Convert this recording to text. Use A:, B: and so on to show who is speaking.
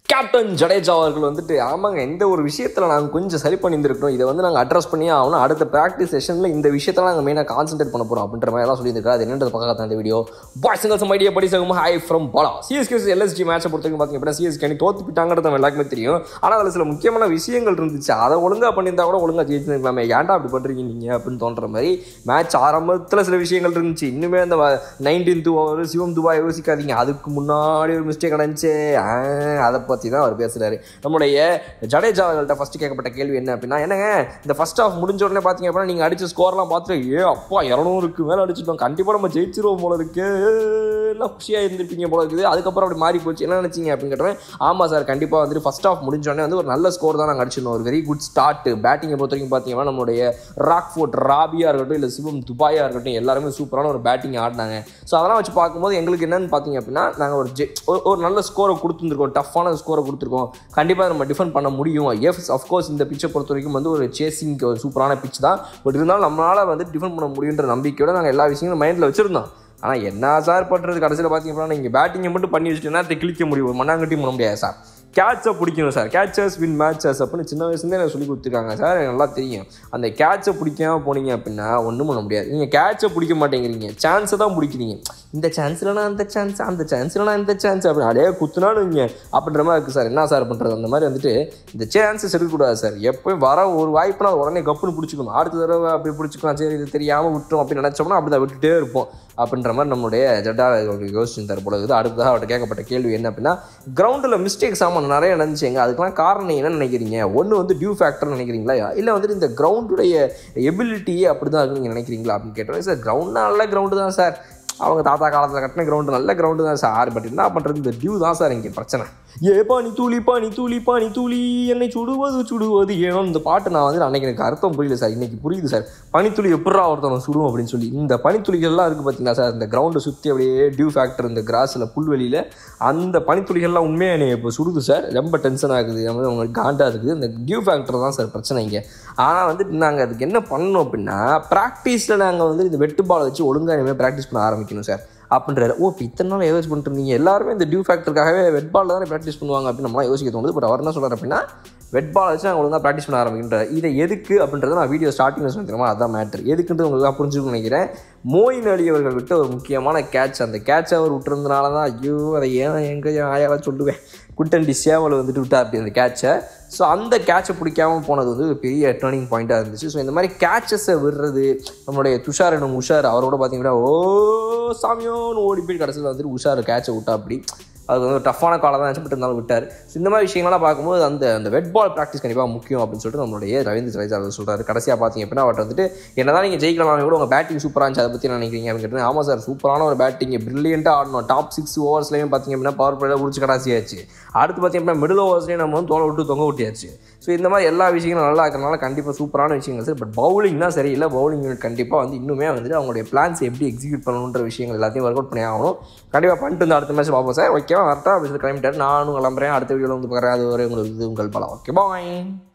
A: captain Jadeja அவர்கள் வந்துட்டு ஆமாங்க இந்த ஒரு விஷயத்தில் நாங்கள் கொஞ்சம் சரி பண்ணியிருந்திருக்கிறோம் இதை வந்து நாங்கள் அட்ரஸ் பண்ணி ஆகணும் அடுத்த ப்ராக்டிஸ் செஷனில் இந்த விஷயத்தில் நாங்கள் மெயினாக கான்சென்ட்ரேட் பண்ண போகிறோம் அப்படின்ற மாதிரி எல்லாம் சொல்லியிருக்காரு அது என்னன்றது பக்கத்தில் அந்த வீடியோ பாய்ஸ் சிங்கல்ஸ் ஐடியா படி சகும் hi from Bala CSK LSD மேட்சை பொறுத்த வரைக்கும் பார்த்தீங்க அப்படின்னா சிஎஸ்கே அணி தோத்து போயிட்டாங்கிறது நம்ம எல்லாருக்குமே தெரியும் ஆனால் அதில் சில முக்கியமான விஷயங்கள் இருந்துச்சு அதை ஒழுங்காக பண்ணியிருந்தா கூட ஒழுங்காக ஜெயிச்சிருக்கலாமே ஏன்டா அப்படி பண்ணுறீங்க நீங்கள் அப்படின்னு தோன்ற மாதிரி மேட்ச் ஆரம்பத்தில் சில விஷயங்கள் இருந்துச்சு இன்னுமே அந்த நைன்டீன்த் ஓவர் சிவம் துபாய் யோசிக்காதீங்க அதுக்கு முன்னாடி ஒரு மிஸ்டேக் நடந்துச்சு ஆ, அதை பற்றி தான் அவர் பேசுகிறாரு நம்மளுடைய ஜடேஜா அவர்கள்ட்ட ஃபஸ்ட்டு கேட்கப்பட்ட கேள்வி என்ன அப்படின்னா என்னங்க இந்த ஃபர்ஸ்ட் ஆஃப் முடிஞ்ச உடனே பார்த்தீங்க அப்படின்னா நீங்கள் அடிச்ச ஸ்கோர்லாம் பார்த்துட்டு ஏ அப்பா இரநூறுக்கு மேலே அடிச்சிட்டோம் கண்டிப்பாக நம்ம ஜெயிச்சிருவோம் போல இருக்கு எல்லாம் குஷியாக இருந்திருப்பீங்க போல இருக்குது அதுக்கப்புறம் அப்படி மாறி போச்சு என்ன நினச்சிங்க அப்படின்னு கேட்டவன் ஆமாம் சார் கண்டிப்பாக வந்துட்டு ஃபர்ஸ்ட் ஆஃப் முடிஞ்ச உடனே வந்து ஒரு நல்ல ஸ்கோர் தான் நாங்கள் அடிச்சிருந்தோம் ஒரு வெரி குட் ஸ்டார்ட் பேட்டிங்கை பொறுத்த வரைக்கும் பார்த்தீங்கன்னா நம்மளுடைய ராக்ஃபோர்ட் ராபியாக இருக்கட்டும் இல்லை சிவம் துபாயாக இருக்கட்டும் எல்லாருமே சூப்பரான ஒரு பேட்டிங் ஆடினாங்க ஸோ அதெல்லாம் வச்சு பார்க்கும்போது எங்களுக்கு என்னன்னு பார்த்தீங்க அப்படின்னா நாங்கள் ஒரு ஜெ- ஒரு- ஒரு நல்ல ஸ்கோரை கொடுத்துருக்கோம் டஃப்பான ஸ்கோரை கொடுத்துருக்கோம் கண்டிப்பாக நம்ம டிஃபெண்ட் பண்ண முடியும் எஸ் அஃப்கோர்ஸ் இந்த பிச்சை பொறுத்த வரைக்கும் வந்து ஒரு சேசிங் ஒரு சூப்பரான பிச் தான் பட் இருந்தாலும் நம்மளால் வந்து டிஃபெண்ட் பண்ண முடியுன்ற நம்பிக்கையோட நாங்கள் எல்லா விஷயங்களும் மைண்டில் வச்சுருந்தோம் ஆனால் என்ன சார் பண்ணுறது கடைசியில் பார்த்தீங்க அப்படின்னா நீங்கள் பேட்டிங்கை மட்டும் பண்ணி வச்சுட்டு நேரத்தை கிழிக்க முடியும் மண்ணாங்கட்டியும் பண்ண முடியாது சார் கேட்சை பிடிக்கணும் சார் கேச்சர்ஸ் வின் மேட்சஸ் அப்படின்னு சின்ன வயசுலேருந்தே எனக்கு சொல்லி கொடுத்துருக்காங்க சார் எனக்கு நல்லா தெரியும் அந்த கேட்சை பிடிக்காம போனீங்க அப்படின்னா ஒன்றும் பண்ண முடியாது நீங்கள் கேட்சை பிடிக்க மாட்டேங்கிறீங்க சான்ஸை தான் பிடிக்கிறீங்க இந்த சான்ஸ்லனா அந்த சான்ஸ் அந்த சான்ஸ்லனா இந்த சான்ஸ் அப்படி அடையே குத்துனாலும் இங்கே அப்படின்ற மாதிரி இருக்குது சார் என்ன சார் பண்ணுறது அந்த மாதிரி வந்துட்டு இந்த சான்சஸ் எடுக்கக்கூடாது சார் எப்போயும் வர ஒரு வாய்ப்புனா அது உடனே கப்புன்னு பிடிச்சிக்கணும் அடுத்த தடவை அப்படி பிடிச்சிக்கலாம் சரி இது தெரியாமல் விட்டுரும் அப்படின்னு நினச்சோம்னா அப்படி தான் விட்டுட்டே இருப்போம் அப்படின்ற மாதிரி நம்மளுடைய ஜட்டா யோசிச்சிருந்தார் போல இருக்குது அடுத்ததாக அவர்கிட்ட கேட்கப்பட்ட கேள்வி என்ன அப்படின்னா கிரவுண்டில் மிஸ்டேக்ஸ் ஆமாம் நிறைய நடந்துச்சுங்க அதுக்கெல்லாம் காரணம் என்ன நினைக்கிறீங்க ஒன்று வந்து டியூ ஃபேக்டர் நினைக்கிறீங்களா இல்லை வந்துட்டு இந்த கிரவுண்டுடைய எபிலிட்டியே அப்படி தான் இருக்குன்னு நீங்கள் நினைக்கிறீங்களா அப்படின்னு கேட்டோம் சார் கிரவுண்ட் நல்ல கிரவுண்டு தான் சார் அவங்க தாத்தா காலத்தில் கட்டின கிரவுண்டு நல்ல கிரவுண்டு தான் சார் பட் என்ன பண்ணுறது இந்த டியூ தான் சார் இங்கே பிரச்சனை ஏ பானி தூளி பானி தூளி பானி தூளி என்னை சுடுவது சுடுவது ஏனோ இந்த பாட்டு நான் வந்து அன்னைக்கு எனக்கு அர்த்தம் புரியல சார் இன்னைக்கு புரியுது சார் பனித்துளி எப்படா ஒருத்தவன் சுடும் அப்படின்னு சொல்லி இந்த பனித்துளிகள்லாம் இருக்குது பார்த்தீங்களா சார் இந்த கிரவுண்டை சுற்றி அப்படியே டியூ ஃபேக்டர் இந்த கிராஸில் புல்வெளியில் அந்த பனித்துளிகள்லாம் உண்மையாக என்னை இப்போ சுடுது சார் ரொம்ப டென்ஷன் ஆகுது நம்ம அவங்களுக்கு காண்டாக இருக்குது இந்த டியூ ஃபேக்டர் தான் சார் பிரச்சனை இங்கே ஆனால் வந்துட்டு நாங்கள் அதுக்கு என்ன பண்ணணும் அப்படின்னா ப்ராக்டிஸில் நாங்கள் வந்து இந்த வெட்டு பால் வச்சு ஒழுங்காக இனிமேல் ப்ராக்டிஸ் பண்ண ஆரம்பிக்கணும் சார் அப்படின்றாரு ஓ இப்போ இத்தனை நாள் ஏதாச்சும் பண்ணிட்டு இருந்தீங்க எல்லாருமே இந்த டியூ ஃபேக்டருக்காகவே வெட் பால் தானே ப்ராக்டிஸ் பண்ணுவாங்க அப்படின்னு நம்மளாம் யோசிக்க தோணுது பட் அவர் என்ன சொல்கிறார் அப்படின்னா வெட் பால் வச்சு நாங்கள் ஒழுங்காக ப்ராக்டிஸ் பண்ண ஆரம்பிக்கின்றார் இதை எதுக்கு அப்படின்றத நான் வீடியோ ஸ்டார்டிங்கில் சொல்லி தெரியுமா அதான் மேட்ரு எதுக்குன்றது உங்களுக்கு புரிஞ்சுக்கணும்னு நினைக்கிறேன் மோயின் அலி அவர்கள் விட்டு ஒரு முக்கியமான கேட்ச் அந்த கேட்ச் அவர் விட்டுருந்தனால தான் ஐயோ அதை ஏன் எங்கே ஆயாவா சொல்லுவேன் குட்டண்டி சேவல் வந்துட்டு விட்டா அப்படி அந்த கேட்சை ஸோ அந்த கேட்சை பிடிக்காம போனது வந்து ஒரு பெரிய டேர்னிங் பாயிண்ட்டாக இருந்துச்சு ஸோ இந்த மாதிரி கேட்சஸை விடுறது நம்மளுடைய துஷார் எனும் உஷார் அவரோட பார்த்தீங்கன்னா ஓ சாமியோன்னு ஓடி போய் கடைசியில் வந்துட்டு உஷார் கேட்சை விட்டா அப்படி அது வந்து ஒரு டஃப்பான காலம் தான் பட் இருந்தாலும் விட்டார் ஸோ இந்த மாதிரி விஷயங்கள்லாம் பார்க்கும்போது அந்த அந்த வெட் பால் ப்ராக்டிஸ் கண்டிப்பாக முக்கியம் அப்படின்னு சொல்லிட்டு நம்மளுடைய ரவீந்திர ஜடேஜா அவர் சொல்கிறாரு கடைசியாக பார்த்தீங்க அப்படின்னா அவர்கிட்ட வந்துட்டு என்னதான் நீங்கள் ஜெயிக்கலாம் கூட உங்கள் பேட்டிங் சூப்பராக இருந்துச்சு அதை பற்றி என்ன நினைக்கிறீங்க அப்படின்னு கேட்டு ஆமாம் சார் சூப்பரான ஒரு பேட்டிங் பிரில்லியண்ட்டாக ஆடணும் டாப் சிக்ஸ் ஓவர்ஸ்லேயும் பார்த்தீங்க அப்படின்னா பவர் பிளேயில் உடிச்சு கடாசியாச்சு அடுத்து பார்த்தீங்க அப்படின்னா மிடில் ஓவர்ஸ்லேயும் நம்ம வந்து தோலை விட்டு தொங்க விட்டியாச்சு ஸோ இந்த மாதிரி எல்லா விஷயங்களும் நல்லா இருக்கிறனால கண்டிப்பாக சூப்பரான விஷயங்கள் சார் பட் பவுலிங் தான் சரியில்லை பவுலிங் யூனிட் கண்டிப்பாக வந்து இன்னுமே வந்துட்டு அவங்களுடைய பிளான்ஸ் எப்படி எக்ஸிக்யூட் பண்ணணுன்ற விஷயங்கள் எல்லாத்தையும் ஒர்க் அவுட் பண்ணி ஆகணும் கண்டிப்பாக பண்ணிட்டு வந்து அடுத்த மேட்ச் பார்ப்போம் சார் ஓகேவா வரட்டா அப்படி சொல்லி கிளம்பிட்டார் நானும் கிளம்புறேன் அடுத்த வீடியோவில் வந்து பார்க்குறேன் அது வரை உங்களுக்கு இது உங்கள் பலம் ஓகே பாய்